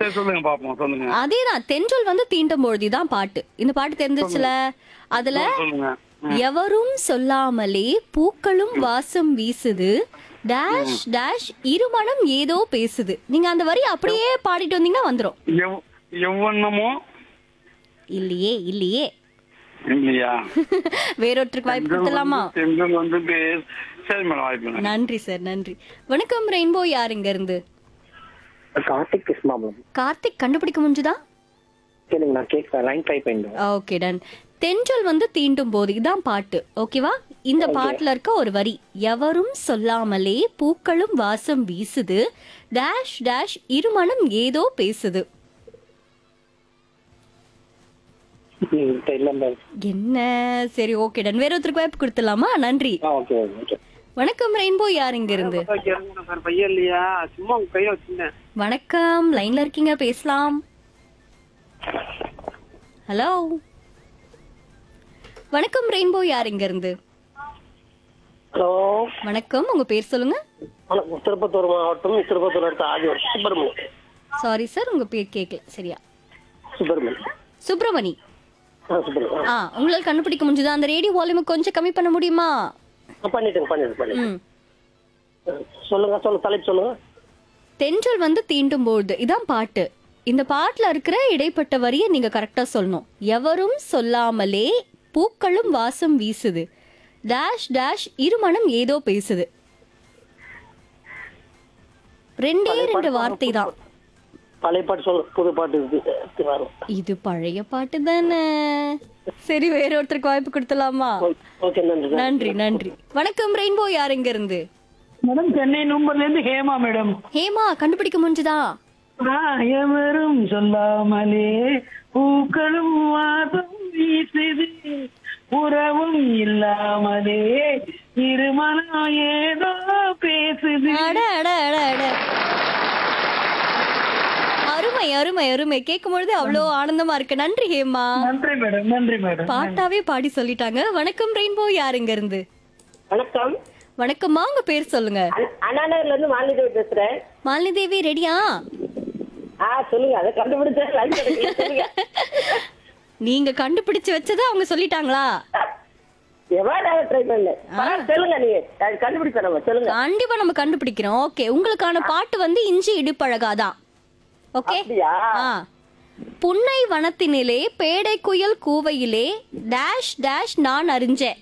சரி சொல்லுங்க பாப்போம் சொல்லுங்க அதேதான் தென்றல் வந்து தீண்டும் பொழுதுதான் பாட்டு இந்த பாட்டு தெரிஞ்சிச்சுல அதுல சொல்லுங்க எவரும் சொல்லாமலே பூக்களும் வாசம் வீசுது டேஷ் டேஷ் இருமனம் ஏதோ பேசுது நீங்க அந்த வரி அப்படியே பாடிட்டு வந்தீங்கன்னா வந்துரும் எவ்- எவ்வண்ணமோ இல்லையே இல்லையே இல்லையா வேறொருத்தருக்கு வாய்ப்பு கொடுத்துலாமா செங்கல் வந்து பே- சரி மேடம் வாய்ப்பு நன்றி சார் நன்றி வணக்கம் ரெயின்போ யார் இங்க இருந்து கார்த்திக் கிருஷ்ணா மேம் கார்த்திக் கண்டுபிடிக்க முடிஞ்சுதா கேளுங்க நான் கேட்க லைன் ட்ரை பண்ணிட்டேன் ஓகே டன் தென்றல் வந்து தீண்டும் போது இதான் பாட்டு ஓகேவா இந்த பாட்டுல இருக்க ஒரு வரி எவரும் சொல்லாமலே பூக்களும் வாசம் வீசுது டேஷ் டேஷ் இருமனம் ஏதோ பேசுது ம், தெரியல மேம் என்ன சரி ஓகே டன் வேற ஒருத்தருக்கு வாய்ப்பு கொடுத்துடலாமா நன்றி ஆ ஓகே ஓகே வணக்கம் ரெயின்போ யார் இங்க இருந்து சார் பையன் இல்லையா சும்மா உங்க கையில வச்சிருந்தேன் வணக்கம் லைன்ல இருக்கீங்க பேசலாம் ஹலோ வணக்கம் ரெயின்போ யார் இங்க இருந்து ஹலோ வணக்கம் உங்க பேர் சொல்லுங்க வணக்கம் திருப்பத்தூர் மாவட்டம் திருப்பத்தூர் அடுத்த ஆதிவர் சுப்பிரமணியம் சாரி சார் உங்க பேர் கேட்கல சரியா சுப்பிரமணியம் சுப்பிரமணி ஆ சுப்பிரமணியம் ஆ உங்களால் கண்டுபிடிக்க முடிஞ்சதா அந்த ரேடியோ வால்யூமை கொஞ்சம் கம்மி பண்ண முடியுமா ஆ, பண்ணிட்டேங்க பண்ணிட்டேன் பண்ணிட்டேன் ம் சொல்லுங்க சொல்லுங்க தலைப்பு சொல்லுங்க தென்றல் வந்து தீண்டும் பொழுது இதான் பாட்டு இந்த பாட்டுல இருக்கிற இடைப்பட்ட வரியை நீங்க கரெக்டா சொல்லணும் எவரும் சொல்லாமலே பூக்களும் வாசம் வீசுது டேஷ் டேஷ் இருமனம் ஏதோ பேசுது ரெண்டே ரெண்டு வார்த்தை தான் பழைய பாட்டு சொல்லு புது பாட்டு இருக்கு வரும் இது பழைய பாட்டு தானே சரி வேற ஒருத்தருக்கு வாய்ப்பு கொடுத்தலாமா ஓகே நன்றி நன்றி நன்றி வணக்கம் ரெயின்போ யார் எங்க இருந்து மேடம் சென்னை நூம்பர்ல இருந்து ஹேமா மேடம் ஹேமா கண்டுபிடிக்க முடிஞ்சுதா எவரும் சொல்லாமலே பூக்களும் வாசம் வீசுது உறவும் இல்லாமலே இருமனம் ஏதோ பேசுது அட அட அட அட அருமை அருமை அருமை கேட்கும் பொழுது அவ்வளோ ஆனந்தமா இருக்கு நன்றி ஹேமா நன்றி மேடம் நன்றி மேடம் பாட்டாவே பாடி சொல்லிட்டாங்க வணக்கம் ரெயின்போ யார் இங்க இருந்து வணக்கம் வணக்கம்மா உங்க பேர் சொல்லுங்க அண்ணா- அண்ணா நகர்ல இருந்து மாலிதேவி பேசுறேன் மாலினி தேவி ரெடியா ஆ சொல்லுங்க அதை கண்டுபிடிச்சேன் லைன் கிடைக்கல சொல்லுங்க நீங்க கண்டுபிடிச்சு வச்சதை அவங்க சொல்லிட்டாங்களா எவ்வளவு ட்ரை பண்ணேன் பரவாயில்ல, சொல்லுங்க நீங்க அது கண்டுபிடிப்பேன் நம்ம சொல்லுங்க கண்டிப்பா நம்ம கண்டுபிடிக்கிறோம் ஓகே உங்களுக்கான பாட்டு வந்து இஞ்சி இடுப்பழகாதான் ஓகே அப்படியா ஆ புன்னை வனத்தினிலே பேடை குயில் கூவையிலே டேஷ் டேஷ் நான் அறிஞ்சேன்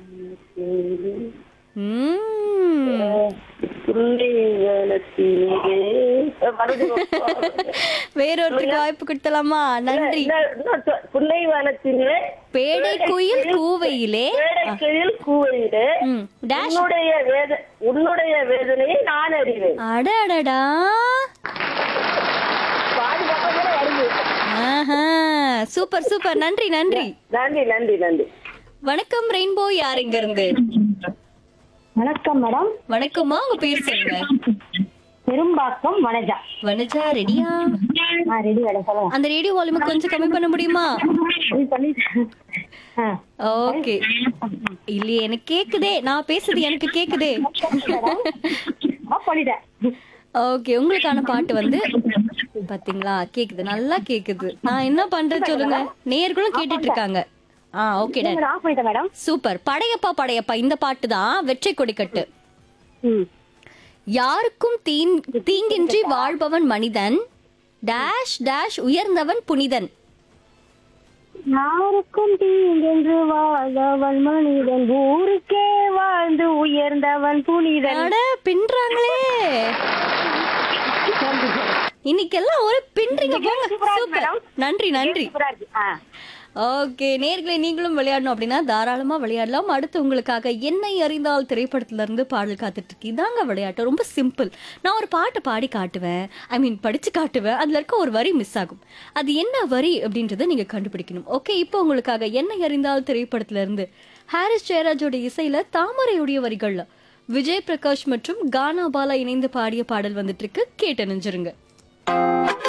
ம்ம். புள்ளி வேலத்திலே. மறுபடியும் வேறொருத்தருக்கு வாய்ப்பு கொடுத்தலாமா நன்றி இன்னொரு- இன்னொரு சொல். புன்னை வனத்திலே பேடை குயில் கூவையிலே வேடக்கையில் கூவையிலே ம், டேஷ் உன்னுடைய வேத உன்னுடைய வேதனையை நான் அறிவேன் அடடடா பாதி பக்கம் கூட வருது ஆஹா சூப்பர் சூப்பர் நன்றி நன்றி நன்றி நன்றி நன்றி வணக்கம் ரெயின்போ யார் இங்க இருந்து வணக்கம் மேடம் வணக்கம்மா உங்க பேர் சொல்லுங்க பெரும்பாக்கம் வனஜா வனஜா ரெடியா ஆ ரெடி மேடம் சொல்லுங்க அந்த ரேடியோ வால்யூமை கொஞ்சம் கம்மி பண்ண முடியுமா இது பண்ணிட்டேன் ஆ ஓகே இல்லையே எனக்கு கேக்குதே நான் பேசுறது எனக்கு கேக்குதே ஆ பண்ணிட்டேன் ஓகே உங்களுக்கான பாட்டு வந்து பாத்தீங்களா கேக்குது நல்லா கேக்குது நான் என்ன பண்றேன் சொல்லுங்க நேர்களும் கேட்டுட்டு இருக்காங்க ஆ ஓகே டன் ஆஃப் பண்ணிட்டேன் மேடம் சூப்பர் படையப்பா படையப்பா இந்த பாட்டு தான் வெற்றி கொடிக்கட்டு ம் யாருக்கும் தீன் தீங்கின்றி வாழ்பவன் மனிதன் டேஷ் டேஷ் உயர்ந்தவன் புனிதன் யாருக்கும் தீங்கென்று வாழ்ந்தவன் மனிதன் ஊருக்கே வாழ்ந்து உயர்ந்தவன் புனிதன் அட பின்றாங்களே இன்னைக்கெல்லாம் ஒரு பின்றீங்க போங்க சூப்பர் நன்றி நன்றி சூப்பரா இருக்கு ஆ ஓகே நேர்களை நீங்களும் விளையாடணும் அப்படின்னா தாராளமா விளையாடலாம் அடுத்து உங்களுக்காக என்னை அறிந்தால் திரைப்படத்துல இருந்து பாடல் காத்துட்டு இருக்கு இதாங்க விளையாட்டு ரொம்ப சிம்பிள் நான் ஒரு பாட்டை பாடி காட்டுவேன் ஐ மீன் படிச்சு காட்டுவேன் அதுல இருக்க ஒரு வரி மிஸ் ஆகும் அது என்ன வரி அப்படின்றத நீங்க கண்டுபிடிக்கணும் ஓகே இப்போ உங்களுக்காக என்னை அறிந்தால் திரைப்படத்துல இருந்து ஹாரிஸ் ஜெயராஜோட இசையில தாமரையுடைய வரிகள்ல விஜய் பிரகாஷ் மற்றும் கானா பாலா இணைந்து பாடிய பாடல் வந்துட்டு இருக்கு கேட்டு நினைஞ்சிருங்க